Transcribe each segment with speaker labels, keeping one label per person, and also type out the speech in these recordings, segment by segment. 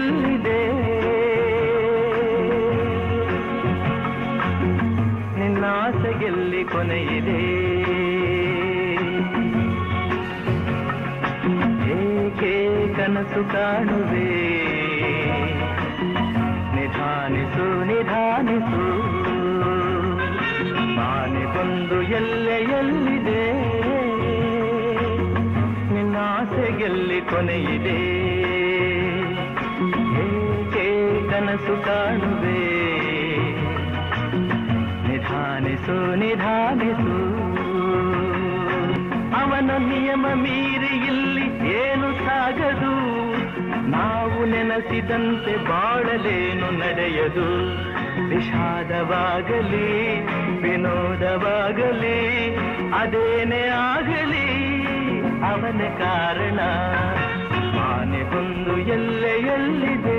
Speaker 1: ಎಲ್ಲಿದೆ ನಿನ್ನ ಆಸೆಗೆಲ್ಲಿ ಕೊನೆಯಿದೆ ಏಕೆ ಕನಸು ಕಾಣುವೆ ನಿಧಾನಿಸು ನಿಧಾನಿಸು ಆನೆ ಬಂದು ಎಲ್ಲೆ ಎಲ್ಲಿದೆ ನಿನ್ನ ಆಸೆಗೆಲ್ಲಿ ಕೊನೆಯಿದೆ ಏಕೆ ಕನಸು ಕಾಣುವೆ ನಿಧಾನಿಸು ನಿಧಾನಿಸು ಅವನ ನಿಯಮ ಮೀರಿ ಇಲ್ಲಿ ಏನು ಸಾಗದು ನಾವು ನೆನೆಸಿದಂತೆ ಬಾಳಲೇನು ನಡೆಯದು ವಿಷಾದವಾಗಲಿ ವಿನೋದವಾಗಲಿ ಅದೇನೇ ಆಗಲಿ ಅವನ ಕಾರಣ ಆನೆ ಬಂದು ಎಲ್ಲೆ ಎಲ್ಲಿದೆ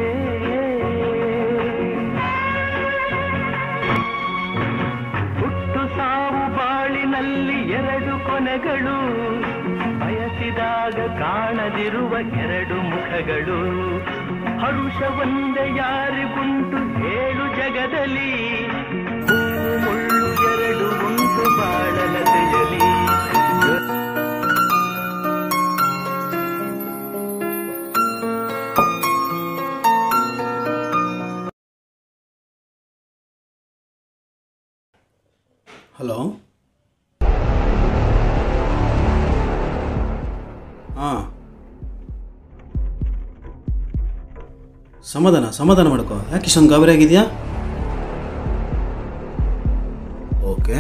Speaker 1: ಹುಟ್ಟು ಸಾವು ಬಾಳಿನಲ್ಲಿ ಎರಡು ಕೊನೆಗಳು ಬಯಸಿದಾಗ ಕಾಣದಿರುವ ಎರಡು ಮುಖಗಳು ಹರುಷ ಒಂದೇ ಯಾರಿಗುಂಟು ಏಳು ಜಗದಲ್ಲಿ ಹೂವು ಮುಳ್ಳು ಎರಡು ಉಂಟು ಬಾಳಲತೆಯಲಿ
Speaker 2: ಹಲೋ ಹಾಂ ಸಮಾಧಾನ ಸಮಾಧಾನ ಮಾಡ್ಕೋ ಯಾಕೆ ಇಷ್ಟೊಂದು ಗಾಬರಿ ಆಗಿದೆಯಾ ಓಕೆ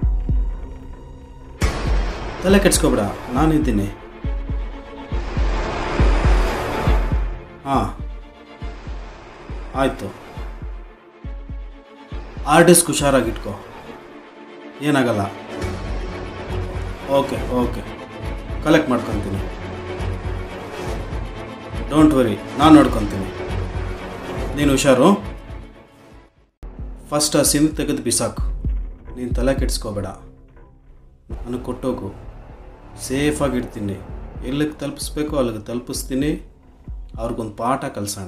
Speaker 2: ತಲೆ ಕೆಡ್ಸ್ಕೊಬೇಡ ನಾನಿದ್ದೀನಿ ಹಾಂ ಆಯಿತು ಆರ್ ಡಿಸ್ಕ್ ಹುಷಾರಾಗಿಟ್ಕೋ ಏನಾಗಲ್ಲ ಓಕೆ ಓಕೆ ಕಲೆಕ್ಟ್ ಮಾಡ್ಕೊತೀನಿ ಡೋಂಟ್ ವರಿ ನಾನು ನೋಡ್ಕೊತೀನಿ ನೀನು ಹುಷಾರು ಫಸ್ಟ್ ಆ ಸಿಮ್ ತೆಗೆದು ಬಿಸಾಕು ನೀನು ತಲೆ ಕೆಡಿಸ್ಕೋಬೇಡ ನನಗೆ ಕೊಟ್ಟೋಗು ಸೇಫಾಗಿ ಇಡ್ತೀನಿ ಎಲ್ಲಿಗೆ ತಲುಪಿಸ್ಬೇಕು ಅಲ್ಲಿಗೆ ತಲುಪಿಸ್ತೀನಿ ಅವ್ರಿಗೊಂದು ಪಾಠ ಕಲಿಸೋಣ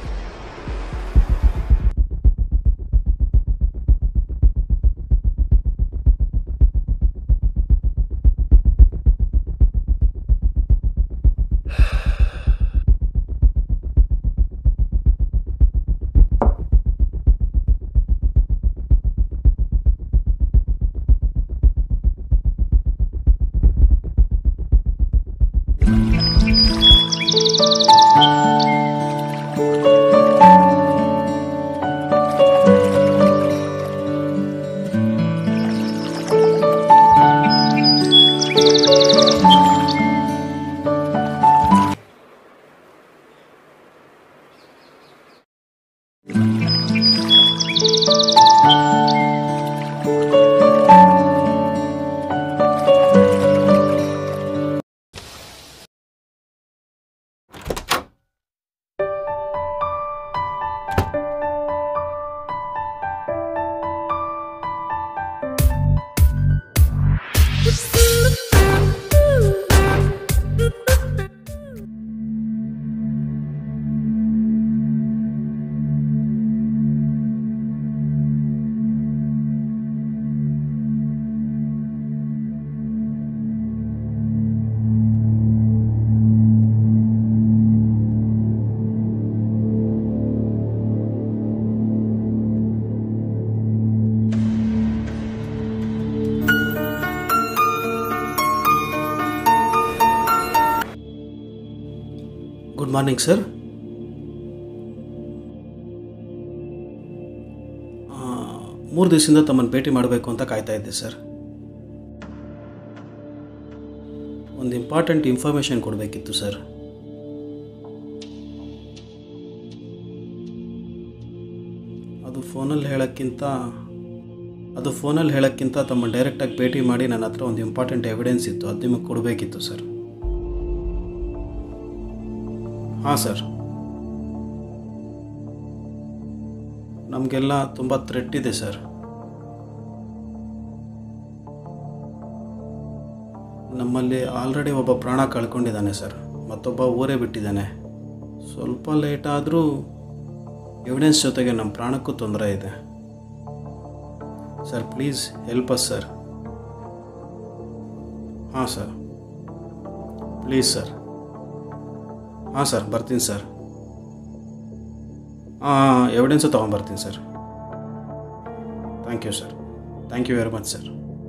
Speaker 2: ಗುಡ್ ಮಾರ್ನಿಂಗ್ ಸರ್ ಮೂರು ದಿವಸದಿಂದ ತಮ್ಮನ್ನು ಭೇಟಿ ಮಾಡಬೇಕು ಅಂತ ಕಾಯ್ತಾ ಇದ್ದೆ ಸರ್ ಒಂದು ಇಂಪಾರ್ಟೆಂಟ್ ಇನ್ಫಾರ್ಮೇಷನ್ ಕೊಡಬೇಕಿತ್ತು ಸರ್ ಅದು ಫೋನಲ್ಲಿ ಹೇಳೋಕ್ಕಿಂತ ಅದು ಫೋನಲ್ಲಿ ಹೇಳೋಕ್ಕಿಂತ ತಮ್ಮ ಡೈರೆಕ್ಟಾಗಿ ಭೇಟಿ ಮಾಡಿ ನನ್ನ ಹತ್ರ ಒಂದು ಇಂಪಾರ್ಟೆಂಟ್ ಎವಿಡೆನ್ಸ್ ಇತ್ತು ಅದು ನಿಮಗೆ ಕೊಡಬೇಕಿತ್ತು ಸರ್ ಹಾಂ ಸರ್ ನಮಗೆಲ್ಲ ತುಂಬ ಥ್ರೆಟ್ ಇದೆ ಸರ್ ನಮ್ಮಲ್ಲಿ ಆಲ್ರೆಡಿ ಒಬ್ಬ ಪ್ರಾಣ ಕಳ್ಕೊಂಡಿದ್ದಾನೆ ಸರ್ ಮತ್ತೊಬ್ಬ ಊರೇ ಬಿಟ್ಟಿದ್ದಾನೆ ಸ್ವಲ್ಪ ಲೇಟ್ ಆದರೂ ಎವಿಡೆನ್ಸ್ ಜೊತೆಗೆ ನಮ್ಮ ಪ್ರಾಣಕ್ಕೂ ತೊಂದರೆ ಇದೆ sir please help us sir ಹಾಂ ಸರ್ ಪ್ಲೀಸ್ ಸರ್ ಹಾಂ ಸರ್ ಬರ್ತೀನಿ ಸರ್ ಹಾಂ ಎವಿಡೆನ್ಸು ತೊಗೊಂಬರ್ತೀನಿ sir thank you sir thank you very much sir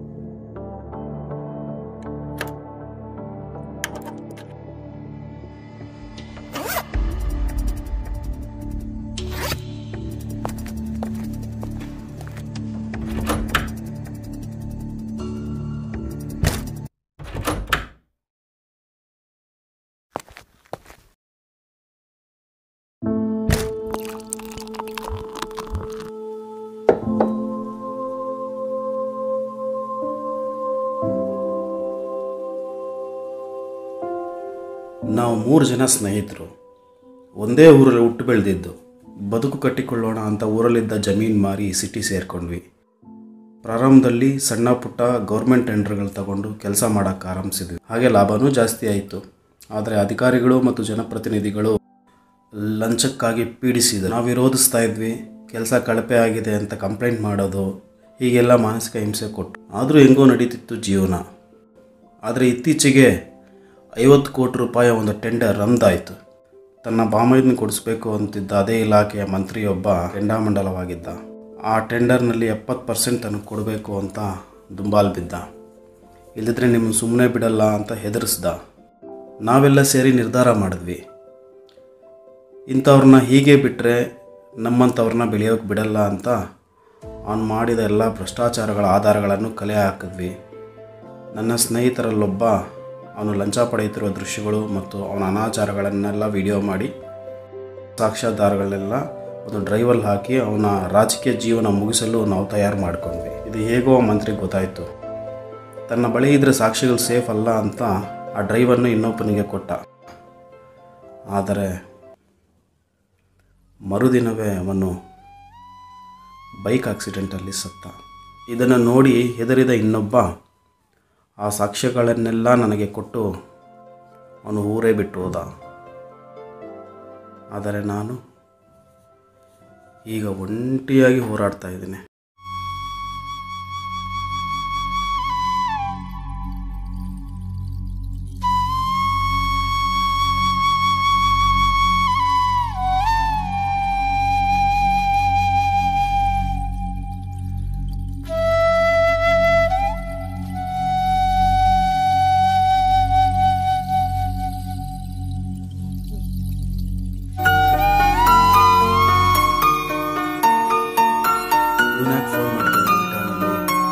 Speaker 2: ನಾವು ಮೂರು ಜನ ಸ್ನೇಹಿತರು ಒಂದೇ ಊರಲ್ಲಿ ಹುಟ್ಟು ಬೆಳೆದಿದ್ದು ಬದುಕು ಕಟ್ಟಿಕೊಳ್ಳೋಣ ಅಂತ ಊರಲ್ಲಿದ್ದ ಜಮೀನು ಮಾರಿ ಸಿಟಿ ಸೇರ್ಕೊಂಡ್ವಿ ಪ್ರಾರಂಭದಲ್ಲಿ ಸಣ್ಣ ಪುಟ್ಟ ಗೌರ್ಮೆಂಟ್ ಟೆಂಡರ್ಗಳು ತಗೊಂಡು ಕೆಲಸ ಮಾಡೋಕ್ಕೆ ಆರಂಭಿಸಿದ್ವಿ ಹಾಗೆ ಲಾಭನೂ ಜಾಸ್ತಿ ಆಯಿತು ಆದರೆ ಅಧಿಕಾರಿಗಳು ಮತ್ತು ಜನಪ್ರತಿನಿಧಿಗಳು ಲಂಚಕ್ಕಾಗಿ ಪೀಡಿಸಿದರು ನಾವು ವಿರೋಧಿಸ್ತಾ ಇದ್ವಿ ಕೆಲಸ ಕಳಪೆ ಆಗಿದೆ ಅಂತ ಕಂಪ್ಲೇಂಟ್ ಮಾಡೋದು ಹೀಗೆಲ್ಲ ಮಾನಸಿಕ ಹಿಂಸೆ ಕೊಟ್ಟು ಆದರೂ ಹೆಂಗೋ ನಡೀತಿತ್ತು ಜೀವನ ಆದರೆ ಇತ್ತೀಚೆಗೆ ಐವತ್ತು ಕೋಟಿ ರೂಪಾಯಿ ಒಂದು ಟೆಂಡರ್ ರಮ್ದಾಯಿತು ತನ್ನ ಬಾಮೈದನ್ನ ಕೊಡಿಸ್ಬೇಕು ಅಂತಿದ್ದ ಅದೇ ಇಲಾಖೆಯ ಮಂತ್ರಿಯೊಬ್ಬ ಕೆಂಡಾಮಂಡಲವಾಗಿದ್ದ ಆ ಟೆಂಡರ್ನಲ್ಲಿ ಎಪ್ಪತ್ತು ಪರ್ಸೆಂಟ್ ತನಗೆ ಕೊಡಬೇಕು ಅಂತ ದುಂಬಾಲ್ ಬಿದ್ದ ಇಲ್ಲದಿದ್ರೆ ನಿಮ್ಮನ್ನು ಸುಮ್ಮನೆ ಬಿಡಲ್ಲ ಅಂತ ಹೆದರಿಸ್ದ ನಾವೆಲ್ಲ ಸೇರಿ ನಿರ್ಧಾರ ಮಾಡಿದ್ವಿ ಇಂಥವ್ರನ್ನ ಹೀಗೆ ಬಿಟ್ಟರೆ ನಮ್ಮಂಥವ್ರನ್ನ ಬೆಳೆಯೋಕೆ ಬಿಡಲ್ಲ ಅಂತ ಅವನು ಮಾಡಿದ ಎಲ್ಲ ಭ್ರಷ್ಟಾಚಾರಗಳ ಆಧಾರಗಳನ್ನು ಕಲೆ ಹಾಕಿದ್ವಿ ನನ್ನ ಸ್ನೇಹಿತರಲ್ಲೊಬ್ಬ ಅವನು ಲಂಚ ಪಡೆಯುತ್ತಿರುವ ದೃಶ್ಯಗಳು ಮತ್ತು ಅವನ ಅನಾಚಾರಗಳನ್ನೆಲ್ಲ ವಿಡಿಯೋ ಮಾಡಿ ಸಾಕ್ಷ್ಯಾಧಾರಗಳೆಲ್ಲ ಒಂದು ಡ್ರೈವಲ್ಲಿ ಹಾಕಿ ಅವನ ರಾಜಕೀಯ ಜೀವನ ಮುಗಿಸಲು ನಾವು ತಯಾರು ಮಾಡ್ಕೊಂಡ್ವಿ ಇದು ಹೇಗೋ ಮಂತ್ರಿಗೆ ಗೊತ್ತಾಯಿತು ತನ್ನ ಬಳಿ ಇದ್ದರೆ ಸಾಕ್ಷಿಗಳು ಸೇಫ್ ಅಲ್ಲ ಅಂತ ಆ ಡ್ರೈವನ್ನು ಇನ್ನೊಬ್ಬನಿಗೆ ಕೊಟ್ಟ ಆದರೆ ಮರುದಿನವೇ ಅವನು ಬೈಕ್ ಆಕ್ಸಿಡೆಂಟಲ್ಲಿ ಸತ್ತ ಇದನ್ನು ನೋಡಿ ಹೆದರಿದ ಇನ್ನೊಬ್ಬ ಆ ಸಾಕ್ಷ್ಯಗಳನ್ನೆಲ್ಲ ನನಗೆ ಕೊಟ್ಟು ಅವನು ಊರೇ ಬಿಟ್ಟು ಹೋದ ಆದರೆ ನಾನು ಈಗ ಒಂಟಿಯಾಗಿ ಹೋರಾಡ್ತಾ ಇದ್ದೀನಿ ಇವನ್ಯಾಕೆ ಫೋನ್ ಮಾಡ್ತಾರೆ ಈ ಟೈಮಲ್ಲಿ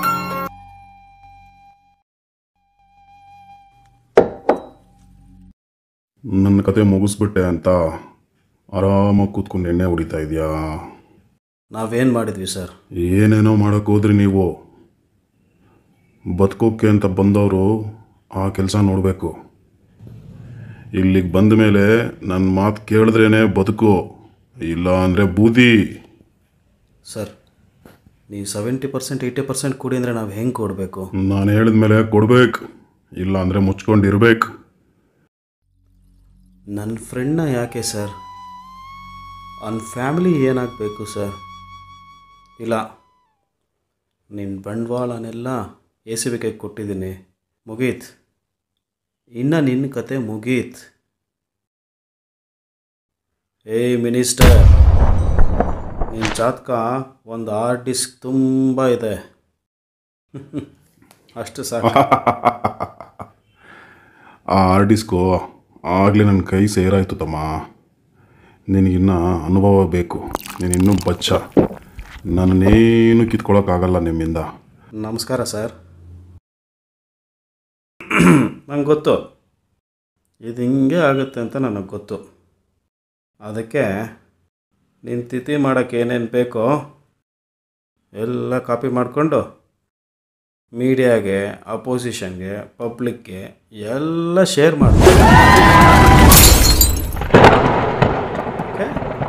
Speaker 3: ನನ್ನ ಕತೆ ಮುಗಿಸ್ಬಿಟ್ಟೆ ಅಂತ ಆರಾಮಾಗಿ ಕೂತ್ಕೊಂಡು ಎಣ್ಣೆ ಹೊಡಿತಾ ಇದೆಯಾ
Speaker 2: ನಾವೇನು ಮಾಡಿದ್ವಿ ಸರ್
Speaker 3: ಏನೇನೋ ಮಾಡೋಕೆ ಹೋದ್ರಿ ನೀವು ಬದುಕೋಕ್ಕೆ ಅಂತ ಬಂದವರು ಆ ಕೆಲಸ ನೋಡಬೇಕು ಇಲ್ಲಿಗೆ ಬಂದ ಮೇಲೆ ನನ್ನ ಮಾತು ಕೇಳಿದ್ರೇ ಬದುಕು ಇಲ್ಲ ಅಂದರೆ ಬೂದಿ
Speaker 2: ಸರ್ ನೀವು ಸೆವೆಂಟಿ ಪರ್ಸೆಂಟ್ ಏಯ್ಟಿ ಪರ್ಸೆಂಟ್ ಕೊಡಿ ಅಂದರೆ ನಾವು ಹೆಂಗೆ ಕೊಡಬೇಕು
Speaker 3: ನಾನು ಹೇಳಿದ ಮೇಲೆ ಕೊಡ್ಬೇಕು ಇಲ್ಲ ಅಂದರೆ ಮುಚ್ಕೊಂಡಿರ್ಬೇಕು
Speaker 2: ನನ್ನ ಫ್ರೆಂಡ್ನ ಯಾಕೆ ಸರ್ ಅವನ ಫ್ಯಾಮಿಲಿ ಏನಾಗಬೇಕು ಸರ್ ಇಲ್ಲ ನಿನ್ನ ಬಂಡವಾಳನೆಲ್ಲ ಎ ಸಿ ಬಿ ಕೈಗೆ ಕೊಟ್ಟಿದ್ದೀನಿ ಮುಗೀತ್ ಇನ್ನು ನಿನ್ನ ಕತೆ ಮುಗೀತ್ ಏಯ್ ಮಿನಿಸ್ಟರ್ ನಿನ್ನ ಜಾತಕ ಒಂದು ಹಾರ್ಡ್ ಡಿಸ್ಕ್ ತುಂಬ ಇದೆ ಅಷ್ಟು ಸಾಕು
Speaker 3: ಆ ಆರ್ಟಿಸ್ಕು ಆಗಲೇ ನನ್ನ ಕೈ ಸೇರಾಯ್ತು ತಮ್ಮ ನಿನಗಿನ್ನ ಅನುಭವ ಬೇಕು ನೀನಿನ್ನೂ ಬಚ್ಚ ನನ್ನೇನು ಕಿತ್ಕೊಳ್ಳೋಕ್ಕಾಗಲ್ಲ ನಿಮ್ಮಿಂದ
Speaker 2: ನಮಸ್ಕಾರ ಸರ್ ನಂಗೆ ಗೊತ್ತು ಇದು ಹಿಂಗೆ ಆಗುತ್ತೆ ಅಂತ ನನಗೆ ಗೊತ್ತು ಅದಕ್ಕೆ ನಿನ್ನ ತಿಥಿ ಮಾಡೋಕ್ಕೆ ಏನೇನು ಬೇಕೋ ಎಲ್ಲ ಕಾಪಿ ಮಾಡಿಕೊಂಡು ಮೀಡಿಯಾಗೆ ಅಪೋಸಿಷನ್ಗೆ ಪಬ್ಲಿಕ್ಗೆ ಎಲ್ಲ ಶೇರ್ ಮಾಡಿ okay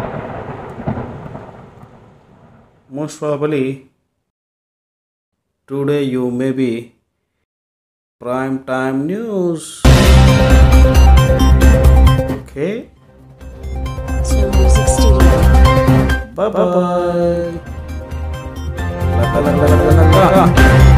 Speaker 2: most probably Today you may be prime time news. Okay? Bye bye